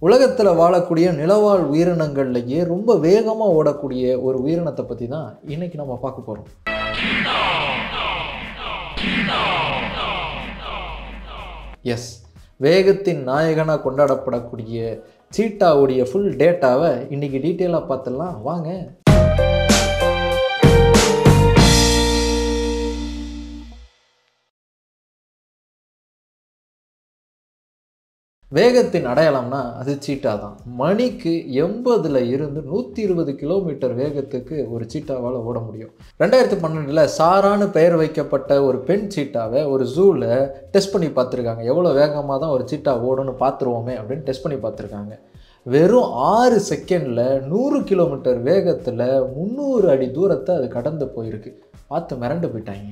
உலகத்தில் வாழக்கூடிய நிலவாழ் உயிரினங்கள்லேயே ரொம்ப வேகமாக ஓடக்கூடிய ஒரு உயிரினத்தை பற்றி தான் இன்னைக்கு நம்ம பார்க்க போகிறோம் எஸ் வேகத்தின் நாயகனாக கொண்டாடப்படக்கூடிய சீட்டாவுடைய ஃபுல் டேட்டாவை இன்னைக்கு டீட்டெயிலாக பார்த்துடலாம் வாங்க வேகத்தின் அடையாளம்னா அது சீட்டா தான் மணிக்கு எண்பதுல இருந்து நூற்றி இருபது கிலோமீட்டர் வேகத்துக்கு ஒரு சீட்டாவால் ஓட முடியும் ரெண்டாயிரத்தி பன்னெண்டில் சாரான்னு பெயர் வைக்கப்பட்ட ஒரு பெண் சீட்டாவை ஒரு ஜூவில் டெஸ்ட் பண்ணி பார்த்துருக்காங்க எவ்வளோ வேகமாக தான் ஒரு சீட்டா ஓடுன்னு பார்த்துருவோமே அப்படின்னு டெஸ்ட் பண்ணி பார்த்துருக்காங்க வெறும் ஆறு செகண்டில் நூறு கிலோமீட்டர் வேகத்தில் முந்நூறு அடி தூரத்தை அது கடந்து போயிருக்கு பார்த்து மிரண்டு போயிட்டாங்க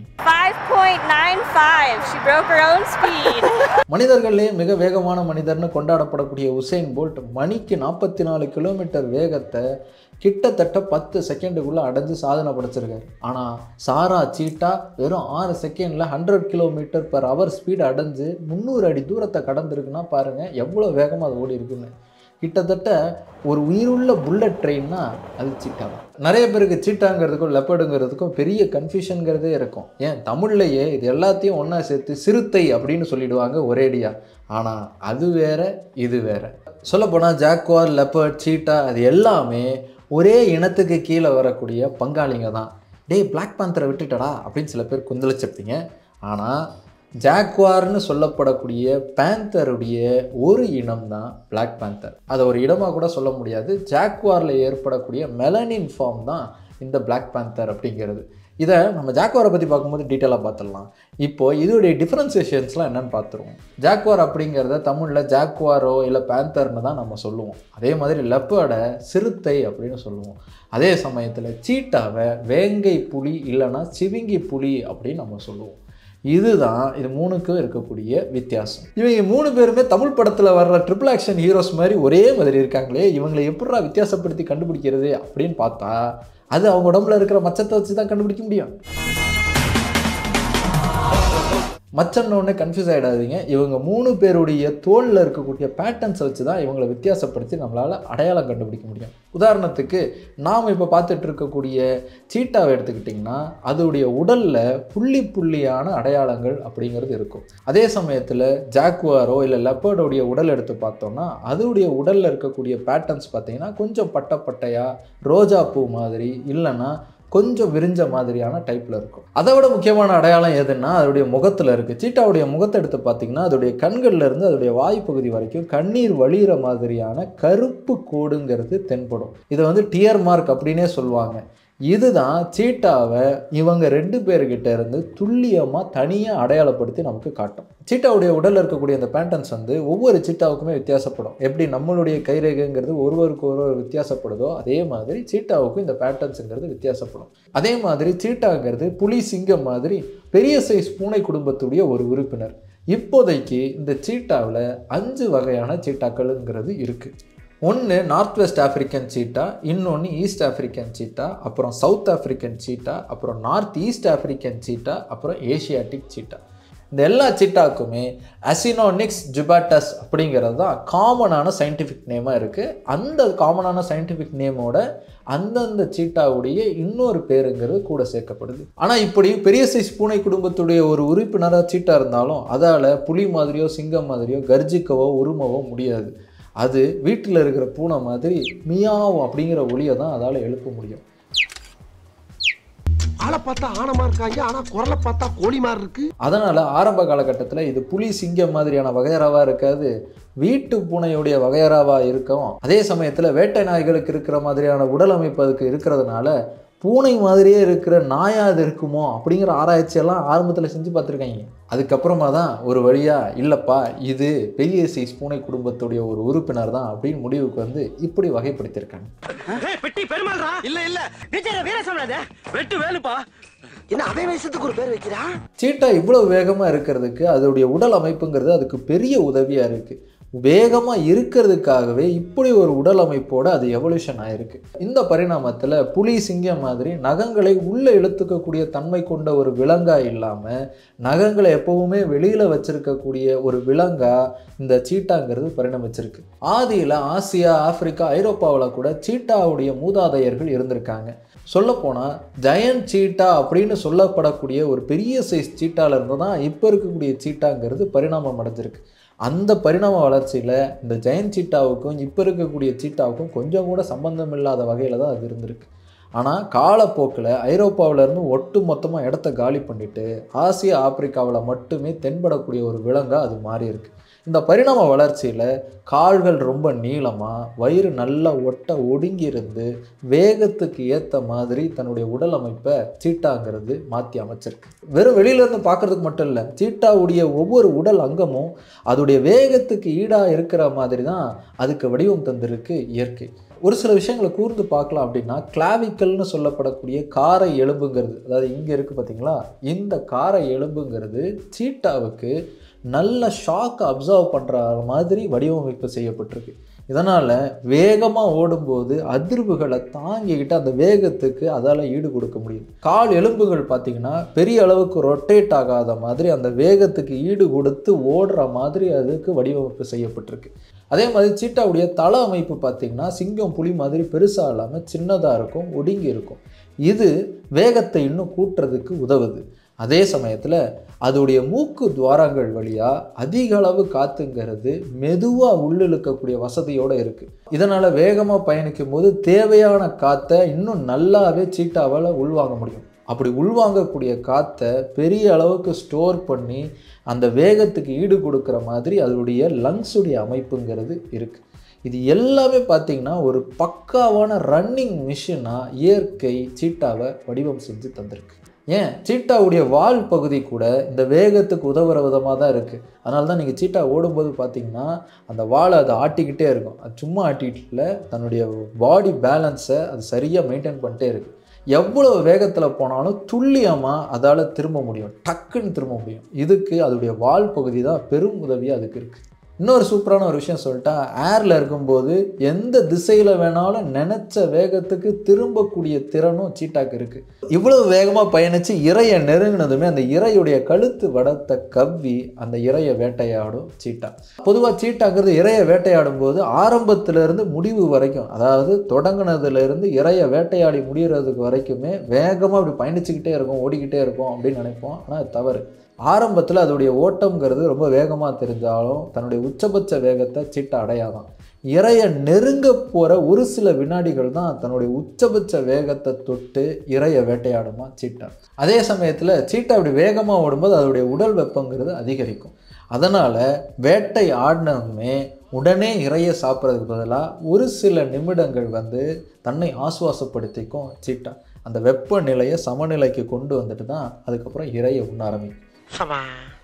5.95. She broke her own speed. மனிதர்களே மிக வேகமான மனிதர்னு கொண்டாடப்படக்கூடிய உசைன் போல்ட் மணிக்கு நாற்பத்தி நாலு கிலோமீட்டர் வேகத்தை கிட்டத்தட்ட பத்து செகண்டுக்குள்ளே அடைஞ்சு சாதனை படைச்சிருக்காரு ஆனால் சாரா சீட்டா வெறும் ஆறு செகண்டில் hundred kilometre per hour speed அடைஞ்சு முந்நூறு அடி தூரத்தை கடந்திருக்குன்னா பாருங்கள் எவ்வளோ வேகமாக அது ஓடி இருக்குன்னு கிட்டத்தட்ட ஒரு உயிருள்ள புல்லட் ட்ரெயின்னா அது சீட்டா தான் நிறைய பேருக்கு சீட்டாங்கிறதுக்கும் லெப்பர்டுங்கிறதுக்கும் பெரிய கன்ஃபியூஷனுங்கிறதே இருக்கும் ஏன் தமிழ்லையே இது எல்லாத்தையும் ஒன்றா சேர்த்து சிறுத்தை அப்படின்னு சொல்லிடுவாங்க ஒரேடியாக ஆனால் அது வேற இது வேற சொல்லப்போனால் ஜாக்வார் லெப்பர்ட் சீட்டா அது எல்லாமே ஒரே இனத்துக்கு கீழே வரக்கூடிய பங்காளிங்க தான் டேய் பிளாக் பேந்தரை விட்டுட்டடா அப்படின்னு சில பேர் குந்தளிச்சிருப்பீங்க ஆனால் ஜாக்வார்னு சொல்லப்படக்கூடிய பேந்தருடைய ஒரு இனம் தான் பிளாக் பேந்தர் அதை ஒரு இடமாக கூட சொல்ல முடியாது ஜாக்வாரில் ஏற்படக்கூடிய மெலனின் ஃபார்ம் தான் இந்த பிளாக் பேந்தர் அப்படிங்கிறது இதை நம்ம ஜாக்வாரை பற்றி பார்க்கும்போது டீட்டெயிலாக பார்த்துடலாம் இப்போது இதோடைய டிஃப்ரென்சியேஷன்ஸ்லாம் என்னென்னு பார்த்துருவோம் ஜாக்வார் அப்படிங்கிறத தமிழில் ஜாக்வாரோ இல்லை பேந்தர்னு தான் நம்ம சொல்லுவோம் அதே மாதிரி லெப்பர்டை சிறுத்தை அப்படின்னு சொல்லுவோம் அதே சமயத்தில் சீட்டாவை வேங்கை புலி இல்லைன்னா சிவிங்கி புலி அப்படின்னு நம்ம சொல்லுவோம் இதுதான் இது மூணுக்கும் இருக்கக்கூடிய வித்தியாசம் இவங்க மூணு பேருமே தமிழ் படத்தில் வர்ற ட்ரிபிள் ஆக்ஷன் ஹீரோஸ் மாதிரி ஒரே மாதிரி இருக்காங்களே இவங்களை எப்படிடா வித்தியாசப்படுத்தி கண்டுபிடிக்கிறது அப்படின்னு பார்த்தா அது அவங்க உடம்புல இருக்கிற மச்சத்தை வச்சு தான் கண்டுபிடிக்க முடியும் மச்சன்னொன்னே கன்ஃபியூஸ் ஆகிடாதீங்க இவங்க மூணு பேருடைய தோலில் இருக்கக்கூடிய பேட்டர்ன்ஸை வச்சு தான் இவங்களை வித்தியாசப்படுத்தி நம்மளால் அடையாளம் கண்டுபிடிக்க முடியும் உதாரணத்துக்கு நாம் இப்போ பார்த்துட்டு இருக்கக்கூடிய சீட்டாவை எடுத்துக்கிட்டிங்கன்னா அதோடைய உடலில் புள்ளி புள்ளியான அடையாளங்கள் அப்படிங்கிறது இருக்கும் அதே சமயத்தில் ஜாக்குவாரோ இல்லை லெப்பர்டோடைய உடல் எடுத்து பார்த்தோம்னா அதோடைய உடலில் இருக்கக்கூடிய பேட்டர்ன்ஸ் பார்த்தீங்கன்னா கொஞ்சம் பட்டை பட்டையாக ரோஜா பூ மாதிரி இல்லைன்னா கொஞ்சம் விரிஞ்ச மாதிரியான டைப்பில் இருக்கும் அதை விட முக்கியமான அடையாளம் எதுன்னா அதோடைய முகத்தில் இருக்குது சீட்டாவுடைய முகத்தை எடுத்து பார்த்தீங்கன்னா அதோடைய கண்கள்ல இருந்து அதோடைய வாய்ப்பகுதி வரைக்கும் கண்ணீர் வழிகிற மாதிரியான கருப்பு கோடுங்கிறது தென்படும் இதை வந்து டியர் மார்க் அப்படின்னே சொல்லுவாங்க இதுதான் சீட்டாவை இவங்க ரெண்டு பேர்கிட்ட இருந்து துல்லியமாக தனியாக அடையாளப்படுத்தி நமக்கு காட்டும் சீட்டாவுடைய உடலில் இருக்கக்கூடிய அந்த பேட்டர்ன்ஸ் வந்து ஒவ்வொரு சீட்டாவுக்குமே வித்தியாசப்படும் எப்படி நம்மளுடைய கைரேகைங்கிறது ஒருவருக்கு ஒருவர் வித்தியாசப்படுதோ அதே மாதிரி சீட்டாவுக்கும் இந்த பேட்டர்ன்ஸுங்கிறது வித்தியாசப்படும் அதே மாதிரி சீட்டாங்கிறது புலி சிங்கம் மாதிரி பெரிய சைஸ் பூனை குடும்பத்துடைய ஒரு உறுப்பினர் இப்போதைக்கு இந்த சீட்டாவில் அஞ்சு வகையான சீட்டாக்களுங்கிறது இருக்குது ஒன்று நார்த் வெஸ்ட் ஆஃப்ரிக்கன் சீட்டா இன்னொன்று ஈஸ்ட் ஆஃப்ரிக்கன் சீட்டா அப்புறம் சவுத் ஆஃப்ரிக்கன் சீட்டா அப்புறம் நார்த் ஈஸ்ட் ஆஃப்ரிக்கன் சீட்டா அப்புறம் ஏஷியாட்டிக் சீட்டா இந்த எல்லா சீட்டாக்குமே அசினோனிக்ஸ் ஜுபாட்டஸ் அப்படிங்கிறது தான் காமனான சயின்டிஃபிக் நேமாக இருக்குது அந்த காமனான சயின்டிஃபிக் நேமோட அந்தந்த சீட்டாவுடைய இன்னொரு பேருங்கிறது கூட சேர்க்கப்படுது ஆனால் இப்படி பெரிய சைஸ் பூனை குடும்பத்துடைய ஒரு உறுப்பினராக சீட்டா இருந்தாலும் அதால் புலி மாதிரியோ சிங்கம் மாதிரியோ கர்ஜிக்கவோ உருமவோ முடியாது அது வீட்டில் இருக்கிற பூனை மாதிரி மியாவ் அப்படிங்கிற ஒளியை தான் அதால் எழுப்ப முடியும் ஆளை பார்த்தா ஆனமா இருக்காங்க ஆனா குரலை பார்த்தா கோழி மாதிரி இருக்கு அதனால் ஆரம்ப காலகட்டத்தில் இது புலி சிங்கம் மாதிரியான வகையறாவாக இருக்காது வீட்டு பூனையுடைய வகையறாவாக இருக்கும் அதே சமயத்தில் வேட்டை நாய்களுக்கு இருக்கிற மாதிரியான உடல் அமைப்பு அதுக்கு இருக்கிறதுனால பூனை மாதிரியே இருக்கிற நாயா அது இருக்குமோ அப்படிங்கிற ஆராய்ச்சியெல்லாம் ஆரம்பத்தில் செஞ்சு பார்த்துருக்காங்க அதுக்கப்புறமா தான் ஒரு வழியாக இல்லைப்பா இது பெரிய சைஸ் பூனை குடும்பத்துடைய ஒரு உறுப்பினர் தான் அப்படின்னு முடிவுக்கு வந்து இப்படி வகைப்படுத்தியிருக்காங்க பெட்டி பெருமாள்ரா இல்ல இல்ல விஜய வீர சொல்லாத வெட்டு வேலுப்பா என்ன அதே வயசத்துக்கு ஒரு பேர் வைக்கிறா சீட்டா இவ்வளோ வேகமாக இருக்கிறதுக்கு அதோடைய உடல் அமைப்புங்கிறது அதுக்கு பெரிய உதவியாக இருக்குது வேகமாக இருக்கிறதுக்காகவே இப்படி ஒரு உடல் அமைப்போடு அது எவல்யூஷன் ஆயிருக்கு இந்த பரிணாமத்தில் புலி சிங்கம் மாதிரி நகங்களை உள்ளே இழுத்துக்கக்கூடிய தன்மை கொண்ட ஒரு விலங்கா இல்லாமல் நகங்களை எப்பவுமே வெளியில் வச்சிருக்கக்கூடிய ஒரு விலங்கா இந்த சீட்டாங்கிறது பரிணமிச்சிருக்கு ஆதியில் ஆசியா ஆப்பிரிக்கா ஐரோப்பாவில் கூட சீட்டாவுடைய மூதாதையர்கள் இருந்திருக்காங்க சொல்லப்போனால் ஜெயண்ட் சீட்டா அப்படின்னு சொல்லப்படக்கூடிய ஒரு பெரிய சைஸ் சீட்டால இருந்து தான் இப்போ இருக்கக்கூடிய சீட்டாங்கிறது பரிணாமம் அடைஞ்சிருக்கு அந்த பரிணாம வளர்ச்சியில் இந்த ஜெயண்ட் சீட்டாவுக்கும் இப்போ இருக்கக்கூடிய சீட்டாவுக்கும் கொஞ்சம் கூட சம்பந்தம் இல்லாத வகையில் தான் அது இருந்திருக்கு ஆனால் காலப்போக்கில் ஐரோப்பாவிலேருந்து ஒட்டு மொத்தமாக இடத்த காலி பண்ணிட்டு ஆசியா ஆப்பிரிக்காவில் மட்டுமே தென்படக்கூடிய ஒரு விலங்காக அது மாறி இருக்கு இந்த பரிணாம வளர்ச்சியில் கால்கள் ரொம்ப நீளமாக வயிறு நல்லா ஒட்ட ஒடுங்கி இருந்து வேகத்துக்கு ஏற்ற மாதிரி தன்னுடைய உடல் அமைப்பை சீட்டாங்கிறது மாற்றி அமைச்சிருக்கு வெறும் வெளியிலேருந்து பார்க்குறதுக்கு மட்டும் இல்லை சீட்டாவுடைய ஒவ்வொரு உடல் அங்கமும் அதோடைய வேகத்துக்கு ஈடாக இருக்கிற மாதிரி தான் அதுக்கு வடிவம் தந்திருக்கு இயற்கை ஒரு சில விஷயங்களை கூர்ந்து பார்க்கலாம் அப்படின்னா கிளாவிக்கல்னு சொல்லப்படக்கூடிய காரை எலும்புங்கிறது அதாவது இங்கே இருக்குது பார்த்தீங்களா இந்த காரை எலும்புங்கிறது சீட்டாவுக்கு நல்ல ஷாக் அப்சர்வ் பண்ணுற மாதிரி வடிவமைப்பு செய்யப்பட்டிருக்கு இதனால் வேகமாக ஓடும்போது அதிர்வுகளை தாங்கிக்கிட்டு அந்த வேகத்துக்கு அதால் ஈடு கொடுக்க முடியும் கால் எலும்புகள் பார்த்திங்கன்னா பெரிய அளவுக்கு ரொட்டேட் ஆகாத மாதிரி அந்த வேகத்துக்கு ஈடு கொடுத்து ஓடுற மாதிரி அதுக்கு வடிவமைப்பு செய்யப்பட்டிருக்கு அதே மாதிரி சீட்டாவுடைய தள அமைப்பு பார்த்திங்கன்னா சிங்கம் புலி மாதிரி பெருசாக இல்லாமல் சின்னதாக இருக்கும் ஒடுங்கி இருக்கும் இது வேகத்தை இன்னும் கூட்டுறதுக்கு உதவுது அதே சமயத்தில் அதோடைய மூக்கு துவாரங்கள் வழியாக அதிக அளவு காத்துங்கிறது மெதுவாக உள்ளிழுக்கக்கூடிய வசதியோடு இருக்குது இதனால் வேகமாக பயணிக்கும் போது தேவையான காற்றை இன்னும் நல்லாவே சீட்டாவால் உள்வாங்க முடியும் அப்படி உள்வாங்கக்கூடிய காற்றை பெரிய அளவுக்கு ஸ்டோர் பண்ணி அந்த வேகத்துக்கு ஈடு கொடுக்குற மாதிரி அதனுடைய லங்ஸுடைய அமைப்புங்கிறது இருக்குது இது எல்லாமே பார்த்திங்கன்னா ஒரு பக்காவான ரன்னிங் மிஷினாக இயற்கை சீட்டாவை வடிவம் செஞ்சு தந்திருக்கு ஏன் சீட்டாவுடைய வால் பகுதி கூட இந்த வேகத்துக்கு உதவுற விதமாக தான் இருக்குது அதனால தான் நீங்கள் சீட்டா ஓடும்போது பார்த்தீங்கன்னா அந்த வாலை அதை ஆட்டிக்கிட்டே இருக்கும் அது சும்மா ஆட்டிக்கிட்டு இல்லை தன்னுடைய பாடி பேலன்ஸை அது சரியாக மெயின்டைன் பண்ணிட்டே இருக்குது எவ்வளோ வேகத்தில் போனாலும் துல்லியமாக அதால் திரும்ப முடியும் டக்குன்னு திரும்ப முடியும் இதுக்கு அதோடைய வால் பகுதி தான் பெரும் உதவியாக அதுக்கு இருக்குது இன்னொரு சூப்பரான ஒரு விஷயம் சொல்லிட்டா ஏரில் இருக்கும்போது எந்த திசையில் வேணாலும் நினச்ச வேகத்துக்கு திரும்பக்கூடிய திறனும் சீட்டாக்கு இருக்குது இவ்வளவு வேகமாக பயணித்து இறையை நெருங்கினதுமே அந்த இறையுடைய கழுத்து வடத்தை கவ்வி அந்த இறையை வேட்டையாடும் சீட்டா பொதுவாக சீட்டாங்கிறது இறையை வேட்டையாடும் போது ஆரம்பத்திலிருந்து முடிவு வரைக்கும் அதாவது தொடங்கினதுலேருந்து இறையை வேட்டையாடி முடிகிறதுக்கு வரைக்குமே வேகமாக அப்படி பயணிச்சுக்கிட்டே இருக்கும் ஓடிக்கிட்டே இருக்கும் அப்படின்னு நினைப்போம் ஆனால் அது தவறு ஆரம்பத்தில் அதோடைய ஓட்டம்ங்கிறது ரொம்ப வேகமாக தெரிஞ்சாலும் தன்னுடைய உச்சபட்ச வேகத்தை சீட்டா அடையாதான் இறையை நெருங்க போகிற ஒரு சில வினாடிகள் தான் தன்னுடைய உச்சபட்ச வேகத்தை தொட்டு இறையை வேட்டையாடுமா சீட்டா அதே சமயத்தில் சீட்டா அப்படி வேகமாக ஓடும்போது அதோடைய உடல் வெப்பங்கிறது அதிகரிக்கும் அதனால் வேட்டை ஆடினதுமே உடனே இறையை சாப்பிட்றதுக்கு பதிலாக ஒரு சில நிமிடங்கள் வந்து தன்னை ஆசுவாசப்படுத்திக்கும் சீட்டா அந்த வெப்பநிலையை சமநிலைக்கு கொண்டு வந்துட்டு தான் அதுக்கப்புறம் இறையை உண்ண ஆரம்பிக்கும் சபா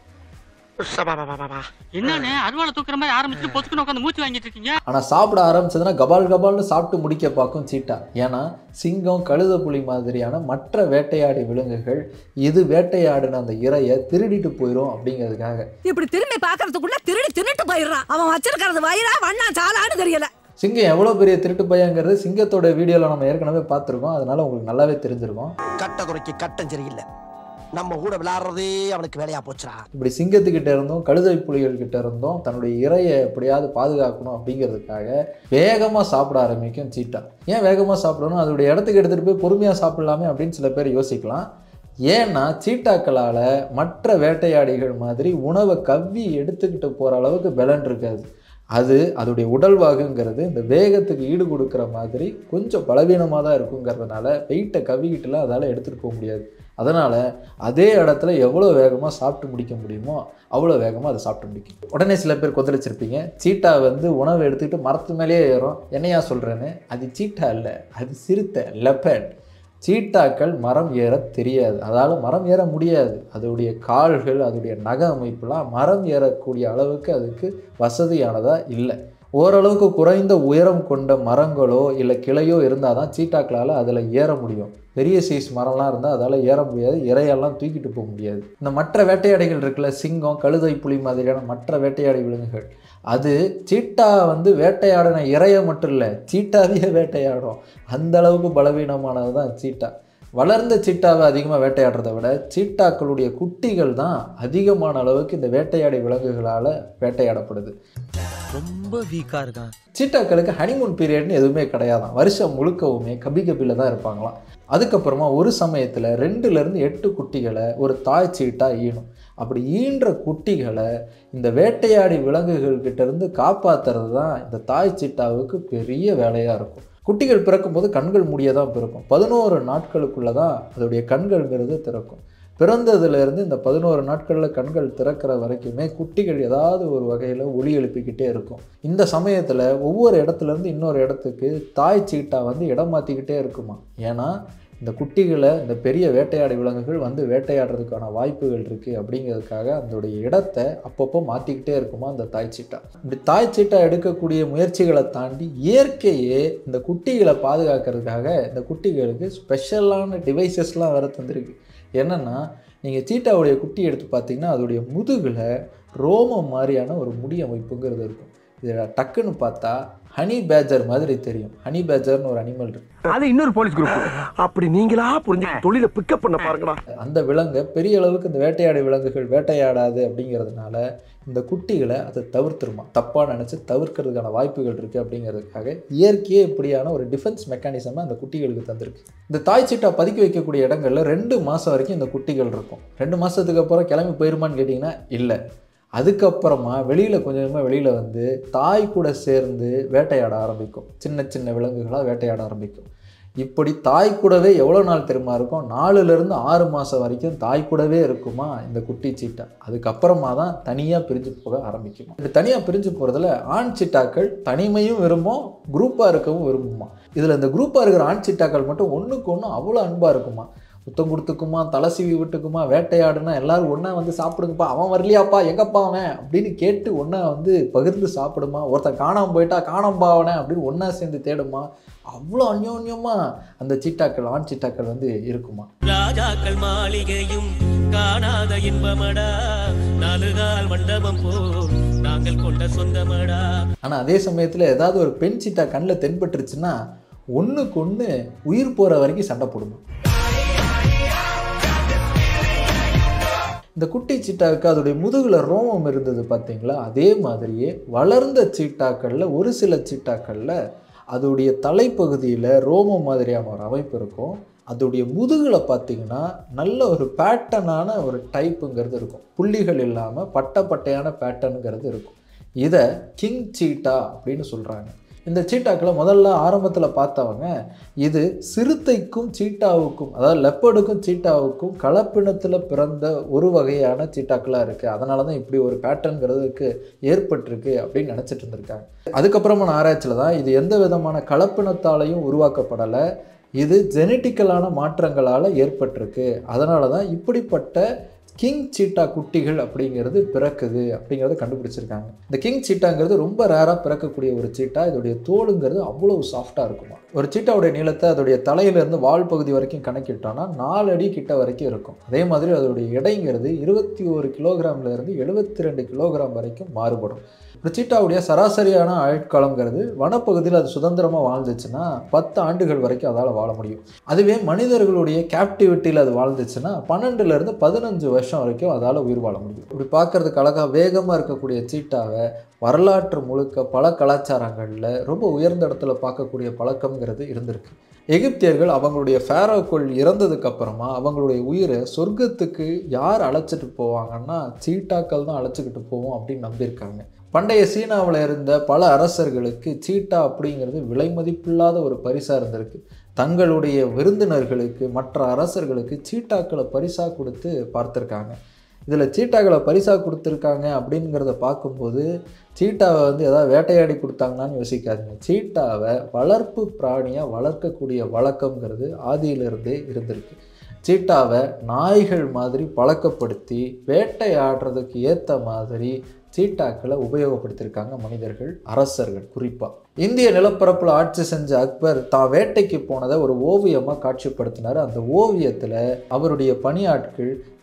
சபா பா பா பா என்னன்னு அருவாளை தூக்குற மாதிரி ஆரம்பிச்சுட்டு பொத்துக்குன்னு உட்காந்து மூச்சு வாங்கிட்டு இருக்கீங்க ஆனால் சாப்பிட ஆரம்பிச்சதுன்னா கபால் கபால்னு சாப்பிட்டு முடிக்க பார்க்கும் சீட்டா ஏன்னா சிங்கம் கழுத புலி மாதிரியான மற்ற வேட்டையாடி விலங்குகள் இது வேட்டையாடின அந்த இரையை திருடிட்டு போயிடும் அப்படிங்கிறதுக்காக இப்படி திரும்பி பாக்குறதுக்குள்ள திருடி தின்னுட்டு போயிடுறான் அவன் வச்சிருக்கிறது வயிறா வண்ணா சாலான்னு தெரியல சிங்கம் எவ்வளோ பெரிய திருட்டு பையங்கிறது சிங்கத்தோட வீடியோவில் நம்ம ஏற்கனவே பார்த்துருக்கோம் அதனால உங்களுக்கு நல்லாவே தெரிஞ்சிருக்கும் கட்ட குறைக்கு கட்டம் சரியில்லை நம்ம கூட விளையாடுறதே அவனுக்கு வேலையா போச்சுடா இப்படி சிங்கத்துக்கிட்ட இருந்தும் கழுதை புலிகள் கிட்ட இருந்தும் தன்னுடைய இரையை எப்படியாவது பாதுகாக்கணும் அப்படிங்கிறதுக்காக வேகமாக சாப்பிட ஆரம்பிக்கும் சீட்டா ஏன் வேகமாக சாப்பிடணும் அதோடைய இடத்துக்கு எடுத்துகிட்டு போய் பொறுமையாக சாப்பிடலாமே அப்படின்னு சில பேர் யோசிக்கலாம் ஏன்னா சீட்டாக்களால் மற்ற வேட்டையாடிகள் மாதிரி உணவை கவ்வி எடுத்துக்கிட்டு போகிற அளவுக்கு பலன் இருக்காது அது அதோடைய உடல்வாகுங்கிறது இந்த வேகத்துக்கு ஈடு கொடுக்குற மாதிரி கொஞ்சம் பலவீனமாக தான் இருக்குங்கிறதுனால வெயிட்டை கவ்விக்கிட்டுலாம் அதால் எடுத்துகிட்டு போக முடியாது அதனால் அதே இடத்துல எவ்வளோ வேகமாக சாப்பிட்டு முடிக்க முடியுமோ அவ்வளோ வேகமாக அதை சாப்பிட்டு முடிக்கும் உடனே சில பேர் கொந்தளிச்சிருப்பீங்க சீட்டா வந்து உணவு எடுத்துக்கிட்டு மரத்து மேலேயே ஏறும் என்னையா சொல்கிறேன்னு அது சீட்டா இல்லை அது சிறுத்தை லெப்பர்ட் சீட்டாக்கள் மரம் ஏற தெரியாது அதால் மரம் ஏற முடியாது அதோடைய கால்கள் அதோடைய நக அமைப்புலாம் மரம் ஏறக்கூடிய அளவுக்கு அதுக்கு வசதியானதாக இல்லை ஓரளவுக்கு குறைந்த உயரம் கொண்ட மரங்களோ இல்லை கிளையோ இருந்தால் தான் சீட்டாக்களால் அதில் ஏற முடியும் பெரிய சைஸ் மரம்லாம் இருந்தால் அதால் ஏற முடியாது இறையெல்லாம் தூக்கிட்டு போக முடியாது இந்த மற்ற வேட்டையாடிகள் இருக்குல்ல சிங்கம் கழுதை புலி மாதிரியான மற்ற வேட்டையாடி விலங்குகள் அது சீட்டா வந்து வேட்டையாடின இறைய மட்டும் இல்லை சீட்டாவே வேட்டையாடும் அந்த அளவுக்கு பலவீனமானது தான் சீட்டா வளர்ந்த சீட்டாவை அதிகமாக வேட்டையாடுறதை விட சீட்டாக்களுடைய குட்டிகள் தான் அதிகமான அளவுக்கு இந்த வேட்டையாடி விலங்குகளால் வேட்டையாடப்படுது ரொம்ப வீக்கா இருக்கான் சீட்டாக்களுக்கு ஹனிமூன் பீரியட்னு எதுவுமே கிடையாதான் வருஷம் முழுக்கவுமே கபி கபியில் தான் இருப்பாங்களாம் அதுக்கப்புறமா ஒரு சமயத்தில் ரெண்டுலேருந்து எட்டு குட்டிகளை ஒரு தாய் சீட்டா ஈனும் அப்படி ஈன்ற குட்டிகளை இந்த வேட்டையாடி விலங்குகள் கிட்ட இருந்து காப்பாத்துறது தான் இந்த தாய் சீட்டாவுக்கு பெரிய வேலையாக இருக்கும் குட்டிகள் பிறக்கும்போது கண்கள் மூடியே தான் பிறக்கும் பதினோரு நாட்களுக்குள்ள தான் அதோடைய கண்கள்ங்கிறது திறக்கும் பிறந்ததுலேருந்து இந்த பதினோரு நாட்களில் கண்கள் திறக்கிற வரைக்குமே குட்டிகள் ஏதாவது ஒரு வகையில் ஒளி எழுப்பிக்கிட்டே இருக்கும் இந்த சமயத்தில் ஒவ்வொரு இடத்துலேருந்து இன்னொரு இடத்துக்கு தாய் சீட்டா வந்து இடம் மாற்றிக்கிட்டே இருக்குமா ஏன்னா இந்த குட்டிகளை இந்த பெரிய வேட்டையாடி விலங்குகள் வந்து வேட்டையாடுறதுக்கான வாய்ப்புகள் இருக்குது அப்படிங்கிறதுக்காக அதோடைய இடத்தை அப்பப்போ மாற்றிக்கிட்டே இருக்குமா அந்த தாய் சீட்டா இப்படி தாய் சீட்டா எடுக்கக்கூடிய முயற்சிகளை தாண்டி இயற்கையே இந்த குட்டிகளை பாதுகாக்கிறதுக்காக இந்த குட்டிகளுக்கு ஸ்பெஷலான டிவைசஸ்லாம் வேறு தந்திருக்கு என்னென்னா நீங்கள் சீட்டாவுடைய குட்டி எடுத்து பார்த்தீங்கன்னா அதோடைய முதுகில் ரோமம் மாதிரியான ஒரு முடி அமைப்புங்கிறது இருக்கும் இதில் டக்குன்னு பார்த்தா ஹனி பேஜர் மாதிரி தெரியும் ஹனி பேஜர்னு ஒரு அனிமல் இருக்கு அது இன்னொரு போலீஸ் குரூப் அப்படி நீங்களா புரிஞ்சு தொழில பிக்கப் பண்ண பாருங்கடா அந்த விலங்கை பெரிய அளவுக்கு இந்த வேட்டையாடி விலங்குகள் வேட்டையாடாது அப்படிங்கிறதுனால இந்த குட்டிகளை அதை தவிர்த்துருமா தப்பாக நினச்சி தவிர்க்கிறதுக்கான வாய்ப்புகள் இருக்குது அப்படிங்கிறதுக்காக இயற்கையே இப்படியான ஒரு டிஃபென்ஸ் மெக்கானிசமை அந்த குட்டிகளுக்கு தந்திருக்கு இந்த தாய் சீட்டா பதுக்கி வைக்கக்கூடிய இடங்கள்ல ரெண்டு மாதம் வரைக்கும் இந்த குட்டிகள் இருக்கும் ரெண்டு மாதத்துக்கு அப்புறம் கிளம்பி போயிருமான்னு கேட்டிங்கன்னா இல்லை அதுக்கப்புறமா வெளியில் கொஞ்சம் கொஞ்சமாக வெளியில் வந்து தாய் கூட சேர்ந்து வேட்டையாட ஆரம்பிக்கும் சின்ன சின்ன விலங்குகளாக வேட்டையாட ஆரம்பிக்கும் இப்படி தாய் கூடவே எவ்வளோ நாள் தெரியுமா இருக்கும் நாலுலேருந்து ஆறு மாதம் வரைக்கும் தாய் கூடவே இருக்குமா இந்த குட்டி சீட்டா அதுக்கப்புறமா தான் தனியாக பிரிஞ்சு போக ஆரம்பிக்குமா இப்படி தனியாக பிரிஞ்சு போகிறதுல ஆண் சீட்டாக்கள் தனிமையும் விரும்பும் குரூப்பாக இருக்கவும் விரும்புமா இதில் இந்த குரூப்பாக இருக்கிற ஆண் சீட்டாக்கள் மட்டும் ஒன்றுக்கு ஒன்று அவ்வளோ அன்பாக இருக்குமா முத்தம் கொடுத்துக்குமா தலை சீவி விட்டுக்குமா வேட்டையாடுனா எல்லாரும் ஒன்றா வந்து சாப்பிடுங்கப்பா அவன் வரலையாப்பா எங்கப்பா அவன் அப்படின்னு கேட்டு ஒன்றா வந்து பகிர்ந்து சாப்பிடுமா ஒருத்தன் காணாமல் போயிட்டா காணாம்பா அவனை அப்படின்னு ஒன்றா சேர்ந்து தேடுமா அவ்வளோ அந்யோன்யமா அந்த சீட்டாக்கள் ஆண் சீட்டாக்கள் வந்து இருக்குமா ராஜாக்கள் மாளிகையும் காணாத இன்பமடா நாலுகால் மண்டபம் போ நாங்கள் கொண்ட சொந்தமடா ஆனால் அதே சமயத்தில் ஏதாவது ஒரு பெண் சீட்டா கண்ணில் தென்பட்டுருச்சுன்னா ஒன்றுக்கு ஒன்று உயிர் போகிற வரைக்கும் சண்டை போடுமா இந்த குட்டி சீட்டாவுக்கு அதோடைய முதுகில் ரோமம் இருந்தது பார்த்தீங்களா அதே மாதிரியே வளர்ந்த சீட்டாக்களில் ஒரு சில சீட்டாக்களில் அதோடைய தலைப்பகுதியில் ரோமம் மாதிரியான ஒரு அமைப்பு இருக்கும் அதோடைய முதுகில் பார்த்தீங்கன்னா நல்ல ஒரு பேட்டர்னான ஒரு டைப்புங்கிறது இருக்கும் புள்ளிகள் இல்லாமல் பட்டை பட்டையான பேட்டர்னுங்கிறது இருக்கும் இதை கிங் சீட்டா அப்படின்னு சொல்கிறாங்க இந்த சீட்டாக்களை முதல்ல ஆரம்பத்தில் பார்த்தவங்க இது சிறுத்தைக்கும் சீட்டாவுக்கும் அதாவது லெப்பர்டுக்கும் சீட்டாவுக்கும் கலப்பினத்தில் பிறந்த ஒரு வகையான சீட்டாக்களாக இருக்குது அதனால தான் இப்படி ஒரு பேட்டர்ன்கிறதுக்கு ஏற்பட்டிருக்கு அப்படின்னு நினச்சிட்டு இருந்திருக்காங்க அதுக்கப்புறமான ஆராய்ச்சியில் தான் இது எந்த விதமான கலப்பினத்தாலையும் உருவாக்கப்படலை இது ஜெனட்டிக்கலான மாற்றங்களால் ஏற்பட்டிருக்கு அதனால தான் இப்படிப்பட்ட கிங் சீட்டா குட்டிகள் அப்படிங்கிறது பிறக்குது அப்படிங்கிறத கண்டுபிடிச்சிருக்காங்க இந்த கிங் சீட்டாங்கிறது ரொம்ப ரேராக பிறக்கக்கூடிய ஒரு சீட்டா இதோடைய தோலுங்கிறது அவ்வளவு சாஃப்டாக இருக்குமா ஒரு சீட்டாவுடைய நீளத்தை அதோடைய தலையிலேருந்து வால் பகுதி வரைக்கும் கணக்கிட்டோம்னா நாலு அடி கிட்ட வரைக்கும் இருக்கும் அதே மாதிரி அதோடைய எடைங்கிறது இருபத்தி ஒரு கிலோகிராம்லேருந்து எழுபத்தி ரெண்டு கிலோகிராம் வரைக்கும் மாறுபடும் ஒரு சீட்டாவுடைய சராசரியான ஆயுட்காலங்கிறது வனப்பகுதியில் அது சுதந்திரமாக வாழ்ந்துச்சுன்னா பத்து ஆண்டுகள் வரைக்கும் அதால் வாழ முடியும் அதுவே மனிதர்களுடைய கேப்டிவிட்டியில் அது வாழ்ந்துச்சுன்னா பன்னெண்டுலேருந்து பதினஞ்சு வருஷம் வரைக்கும் அதால் உயிர் வாழ முடியும் இப்படி பார்க்கறதுக்கு அழகாக வேகமாக இருக்கக்கூடிய சீட்டாவை வரலாற்று முழுக்க பல கலாச்சாரங்களில் ரொம்ப உயர்ந்த இடத்துல பார்க்கக்கூடிய பழக்கம்ங்கிறது இருந்திருக்கு எகிப்தியர்கள் அவங்களுடைய ஃபேரோக்குள் இறந்ததுக்கு அப்புறமா அவங்களுடைய உயிரை சொர்க்கத்துக்கு யார் அழைச்சிட்டு போவாங்கன்னா சீட்டாக்கள் தான் அழைச்சிக்கிட்டு போவோம் அப்படின்னு நம்பியிருக்காங்க பண்டைய சீனாவில் இருந்த பல அரசர்களுக்கு சீட்டா அப்படிங்கிறது விலை மதிப்பில்லாத ஒரு பரிசாக இருந்திருக்கு தங்களுடைய விருந்தினர்களுக்கு மற்ற அரசர்களுக்கு சீட்டாக்களை பரிசாக கொடுத்து பார்த்துருக்காங்க இதில் சீட்டாக்களை பரிசாக கொடுத்துருக்காங்க அப்படிங்கிறத பார்க்கும்போது சீட்டாவை வந்து எதாவது வேட்டையாடி கொடுத்தாங்களான்னு யோசிக்காதீங்க சீட்டாவை வளர்ப்பு பிராணியாக வளர்க்கக்கூடிய வழக்கங்கிறது ஆதியிலிருந்தே இருந்திருக்கு சீட்டாவை நாய்கள் மாதிரி பழக்கப்படுத்தி வேட்டையாடுறதுக்கு ஏற்ற மாதிரி சீட்டாக்களை உபயோகப்படுத்தியிருக்காங்க மனிதர்கள் அரசர்கள் குறிப்பாக இந்திய நிலப்பரப்பில் ஆட்சி செஞ்ச அக்பர் தான் வேட்டைக்கு போனதை ஒரு ஓவியமாக காட்சிப்படுத்தினார் அந்த ஓவியத்தில் அவருடைய பணியாட்கள்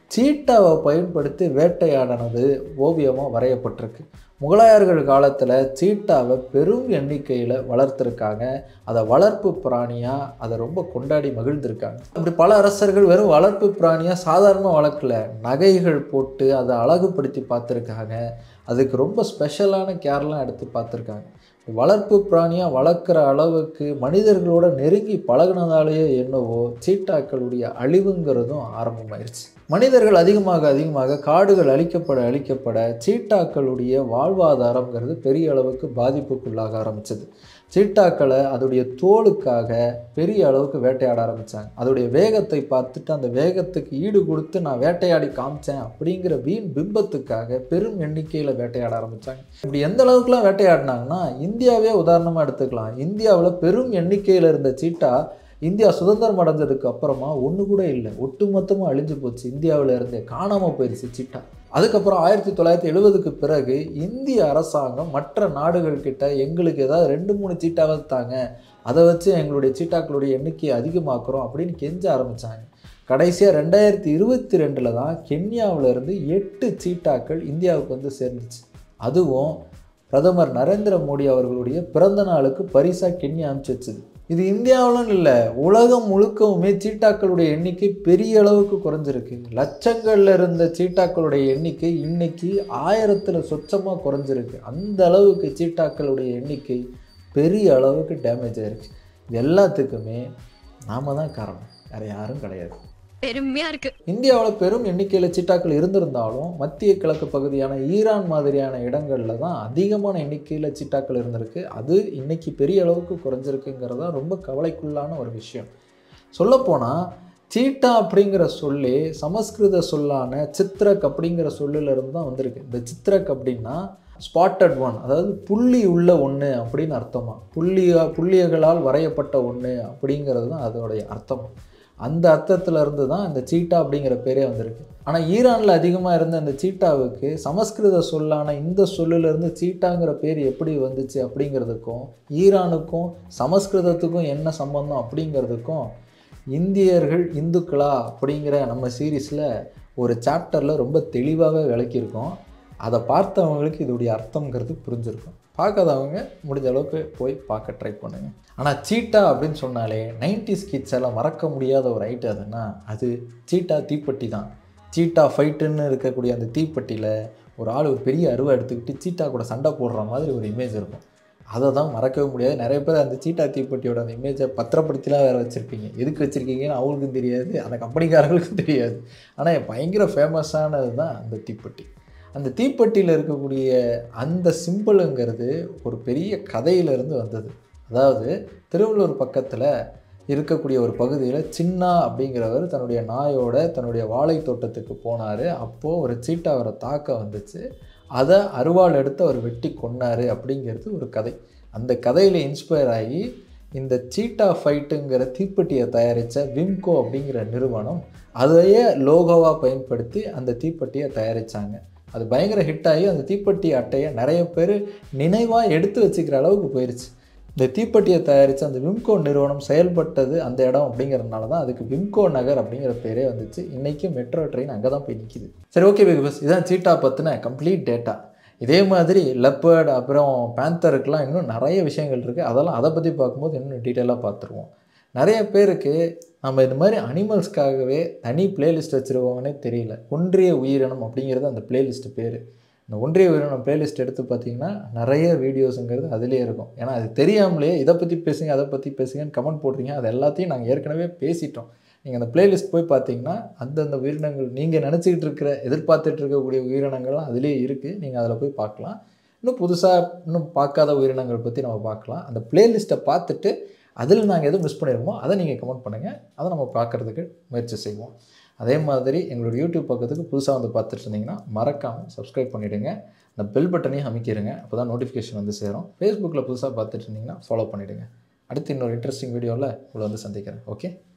சீட்டாவை பயன்படுத்தி வேட்டையாடினது ஓவியமாக வரையப்பட்டிருக்கு முகலாயர்கள் காலத்தில் சீட்டாவை பெரும் எண்ணிக்கையில் வளர்த்துருக்காங்க அதை வளர்ப்பு பிராணியாக அதை ரொம்ப கொண்டாடி மகிழ்ந்திருக்காங்க அப்படி பல அரசர்கள் வெறும் வளர்ப்பு பிராணியாக சாதாரணமாக வளர்க்கல நகைகள் போட்டு அதை அழகுபடுத்தி பார்த்துருக்காங்க அதுக்கு ரொம்ப ஸ்பெஷலான கேர்லாம் எடுத்து பார்த்துருக்காங்க வளர்ப்பு பிராணியாக வளர்க்குற அளவுக்கு மனிதர்களோட நெருங்கி பழகுனதாலேயே என்னவோ சீட்டாக்களுடைய அழிவுங்கிறதும் ஆரம்பமாயிருச்சு மனிதர்கள் அதிகமாக அதிகமாக காடுகள் அழிக்கப்பட அழிக்கப்பட சீட்டாக்களுடைய வாழ்வாதாரங்கிறது பெரிய அளவுக்கு பாதிப்புக்குள்ளாக ஆரம்பிச்சது சீட்டாக்களை அதோடைய தோலுக்காக பெரிய அளவுக்கு வேட்டையாட ஆரம்பித்தாங்க அதோடைய வேகத்தை பார்த்துட்டு அந்த வேகத்துக்கு ஈடு கொடுத்து நான் வேட்டையாடி காமிச்சேன் அப்படிங்கிற வீண் பிம்பத்துக்காக பெரும் எண்ணிக்கையில் வேட்டையாட ஆரம்பித்தாங்க இப்படி எந்த அளவுக்குலாம் வேட்டையாடினாங்கன்னா இந்தியாவே உதாரணமாக எடுத்துக்கலாம் இந்தியாவில் பெரும் எண்ணிக்கையில் இருந்த சீட்டா இந்தியா சுதந்திரம் அடைஞ்சதுக்கு அப்புறமா ஒன்று கூட இல்லை ஒட்டுமொத்தமாக அழிஞ்சு போச்சு இந்தியாவில் இருந்தே காணாமல் போயிடுச்சு சீட்டா அதுக்கப்புறம் ஆயிரத்தி தொள்ளாயிரத்தி எழுபதுக்கு பிறகு இந்திய அரசாங்கம் மற்ற நாடுகள் கிட்ட எங்களுக்கு ஏதாவது ரெண்டு மூணு சீட்டாவது தாங்க அதை வச்சு எங்களுடைய சீட்டாக்களுடைய எண்ணிக்கையை அதிகமாக்குறோம் அப்படின்னு கெஞ்ச ஆரம்பித்தாங்க கடைசியாக ரெண்டாயிரத்தி இருபத்தி ரெண்டில் தான் கென்யாவுல இருந்து எட்டு சீட்டாக்கள் இந்தியாவுக்கு வந்து சேர்ந்துச்சு அதுவும் பிரதமர் நரேந்திர மோடி அவர்களுடைய பிறந்த நாளுக்கு பரிசாக கென்யா அனுப்பிச்சு வச்சுது இது இந்தியாவிலும் இல்லை உலகம் முழுக்கவுமே சீட்டாக்களுடைய எண்ணிக்கை பெரிய அளவுக்கு குறைஞ்சிருக்கு லட்சங்கள்ல இருந்த சீட்டாக்களுடைய எண்ணிக்கை இன்னைக்கு ஆயிரத்தில் சொச்சமாக குறைஞ்சிருக்கு அந்த அளவுக்கு சீட்டாக்களுடைய எண்ணிக்கை பெரிய அளவுக்கு டேமேஜ் ஆயிருக்கு இது எல்லாத்துக்குமே நாம தான் காரணம் வேறு யாரும் கிடையாது பெருமையா இருக்கு இந்தியாவில் பெரும் எண்ணிக்கையில் சீட்டாக்கள் இருந்திருந்தாலும் மத்திய கிழக்கு பகுதியான ஈரான் மாதிரியான இடங்களில் தான் அதிகமான எண்ணிக்கையில் சீட்டாக்கள் இருந்திருக்கு அது இன்னைக்கு பெரிய அளவுக்கு குறைஞ்சிருக்குங்கிறது தான் ரொம்ப கவலைக்குள்ளான ஒரு விஷயம் சொல்லப்போனால் சீட்டா அப்படிங்கிற சொல்லி சமஸ்கிருத சொல்லான சித்ரக் அப்படிங்கிற சொல்லிலிருந்து தான் வந்திருக்கு இந்த சித்ரக் அப்படின்னா ஸ்பாட்டட் ஒன் அதாவது புள்ளி உள்ள ஒன்று அப்படின்னு அர்த்தமா புள்ளியா புள்ளியர்களால் வரையப்பட்ட ஒன்று அப்படிங்கிறது தான் அதோடைய அர்த்தம் அந்த அர்த்தத்துல இருந்து தான் இந்த சீட்டா அப்படிங்கிற பேரே வந்திருக்கு ஆனால் ஈரானில் அதிகமாக இருந்த இந்த சீட்டாவுக்கு சமஸ்கிருத சொல்லான இந்த சொல்லிலிருந்து சீட்டாங்கிற பேர் எப்படி வந்துச்சு அப்படிங்கிறதுக்கும் ஈரானுக்கும் சமஸ்கிருதத்துக்கும் என்ன சம்பந்தம் அப்படிங்கிறதுக்கும் இந்தியர்கள் இந்துக்களா அப்படிங்கிற நம்ம சீரீஸில் ஒரு சாப்டரில் ரொம்ப தெளிவாகவே விளக்கியிருக்கோம் அதை பார்த்தவங்களுக்கு இதோடைய அர்த்தங்கிறது புரிஞ்சிருக்கும் பார்க்காதவங்க முடிஞ்ச அளவுக்கு போய் பார்க்க ட்ரை பண்ணுங்க ஆனால் சீட்டா அப்படின்னு சொன்னாலே நைன்டிஸ் கிட்ஸ் எல்லாம் மறக்க முடியாத ஒரு ஐட்டம் அதுன்னா அது சீட்டா தீப்பெட்டி தான் சீட்டா ஃபைட்டுன்னு இருக்கக்கூடிய அந்த தீப்பெட்டியில் ஒரு ஆள் ஒரு பெரிய அருவா எடுத்துக்கிட்டு சீட்டா கூட சண்டை போடுற மாதிரி ஒரு இமேஜ் இருக்கும் அதை தான் மறக்கவே முடியாது நிறைய பேர் அந்த சீட்டா தீப்பெட்டியோட அந்த இமேஜை பத்திரப்படுத்திலாம் வேறு வச்சுருப்பீங்க எதுக்கு வச்சுருக்கீங்கன்னு அவங்களுக்கும் தெரியாது அந்த கம்பெனிக்காரங்களுக்கும் தெரியாது ஆனால் பயங்கர ஃபேமஸானது தான் அந்த தீப்பெட்டி அந்த தீப்பெட்டியில் இருக்கக்கூடிய அந்த சிம்பிளுங்கிறது ஒரு பெரிய கதையிலிருந்து வந்தது அதாவது திருவள்ளூர் பக்கத்தில் இருக்கக்கூடிய ஒரு பகுதியில் சின்னா அப்படிங்கிறவர் தன்னுடைய நாயோட தன்னுடைய வாழை தோட்டத்துக்கு போனார் அப்போது ஒரு சீட்டா அவரை தாக்க வந்துச்சு அதை அருவாள் எடுத்து அவர் வெட்டி கொன்னார் அப்படிங்கிறது ஒரு கதை அந்த கதையில் இன்ஸ்பயர் ஆகி இந்த சீட்டா ஃபைட்டுங்கிற தீப்பெட்டியை தயாரித்த விம்கோ அப்படிங்கிற நிறுவனம் அதையே லோகோவாக பயன்படுத்தி அந்த தீப்பெட்டியை தயாரித்தாங்க அது பயங்கர ஹிட் ஆகி அந்த தீப்பெட்டி அட்டையை நிறைய பேர் நினைவாக எடுத்து வச்சுக்கிற அளவுக்கு போயிடுச்சு இந்த தீப்பெட்டியை தயாரித்த அந்த விம்கோ நிறுவனம் செயல்பட்டது அந்த இடம் அப்படிங்கிறதுனால தான் அதுக்கு விம்கோ நகர் அப்படிங்கிற பேரே வந்துச்சு இன்றைக்கும் மெட்ரோ ட்ரெயின் அங்கே தான் போய் நிற்கிது சரி ஓகே பிக் பஸ் இதான் சீட்டா பற்றின கம்ப்ளீட் டேட்டா இதே மாதிரி லெப்பர்ட் அப்புறம் பேந்தருக்கெலாம் இன்னும் நிறைய விஷயங்கள் இருக்குது அதெல்லாம் அதை பற்றி பார்க்கும்போது இன்னும் டீட்டெயிலாக பார்த்துருவோம் நிறைய பேருக்கு நம்ம இது மாதிரி அனிமல்ஸ்க்காகவே தனி பிளேலிஸ்ட் வச்சுருவோங்கன்னே தெரியல ஒன்றிய உயிரினம் அப்படிங்கிறது அந்த பிளேலிஸ்ட் பேர் இந்த ஒன்றிய உயிரினம் பிளேலிஸ்ட் எடுத்து பார்த்தீங்கன்னா நிறைய வீடியோஸுங்கிறது அதிலே இருக்கும் ஏன்னா அது தெரியாமலே இதை பற்றி பேசுங்க அதை பற்றி பேசுங்கன்னு கமெண்ட் போடுறீங்க அது எல்லாத்தையும் நாங்கள் ஏற்கனவே பேசிட்டோம் நீங்கள் அந்த பிளேலிஸ்ட் போய் பார்த்தீங்கன்னா அந்தந்த உயிரினங்கள் நீங்கள் நினச்சிக்கிட்டு இருக்கிற எதிர்பார்த்துட்டு இருக்கக்கூடிய உயிரினங்கள்லாம் அதிலே இருக்குது நீங்கள் அதில் போய் பார்க்கலாம் இன்னும் புதுசாக இன்னும் பார்க்காத உயிரினங்கள் பற்றி நம்ம பார்க்கலாம் அந்த பிளேலிஸ்ட்டை பார்த்துட்டு அதில் நாங்கள் எதுவும் மிஸ் பண்ணியிருக்கோமோ அதை நீங்கள் கமெண்ட் பண்ணுங்கள் அதை நம்ம பார்க்குறதுக்கு முயற்சி செய்வோம் அதே மாதிரி எங்களோட யூடியூப் பக்கத்துக்கு புதுசாக வந்து பார்த்துட்டு இருந்தீங்கன்னா மறக்காமல் சப்ஸ்கிரைப் பண்ணிவிடுங்க அந்த பெல் பட்டனையும் அமைக்கிடுங்க அப்போ தான் நோட்டிஃபிகேஷன் வந்து சேரும் ஃபேஸ்புக்கில் புதுசாக பார்த்துட்டு இருந்தீங்கன்னா ஃபாலோ பண்ணிவிடுங்க அடுத்து இன்னொரு இன்ட்ரெஸ்டிங் வீடியோவில் உங்களை வந்து சந்திக்கிறேன் ஓகே